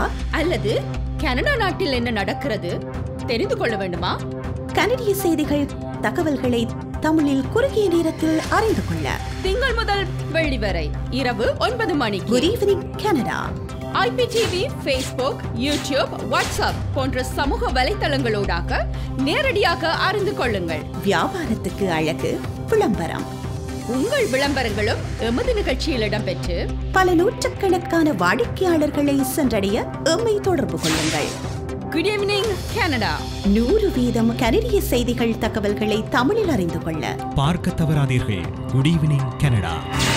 அல்லது கனடா நாட்டில் என்ன நடக்கிறது தெரிந்து கொள்ள வேண்டுமா கனடிய செய்திகள் தகவல்களை தமிழில் குறுகிய நேரத்தில் அறிந்து கொள்ள திங்கள் முதல் வெள்ளி வரை இரவு ஒன்பது மணிக்கு good evening Canada IPTV Facebook YouTube WhatsApp போன்ற சமூக வலைத்தளங்களூடாக நேரடியாக அறிந்து கொள்ளுங்கள் வியாபாரத்துக்கு அழகு விளம்பரம் உங்கள் விளம்பரங்களும் எமது நிகழ்ச்சியில் இடம்பெற்று பல நூற்றுக்கணக்கான வாடிக்கையாளர்களை சென்றடைய எம்மை தொடர்பு கொள்ளுங்கள் குட் ஈவினிங் கனடா நூறு வீதம் கனடிய செய்திகள் தகவல்களை தமிழில் அறிந்து கொள்ள பார்க்க தவறாதீர்கள் குட் ஈவினிங் கனடா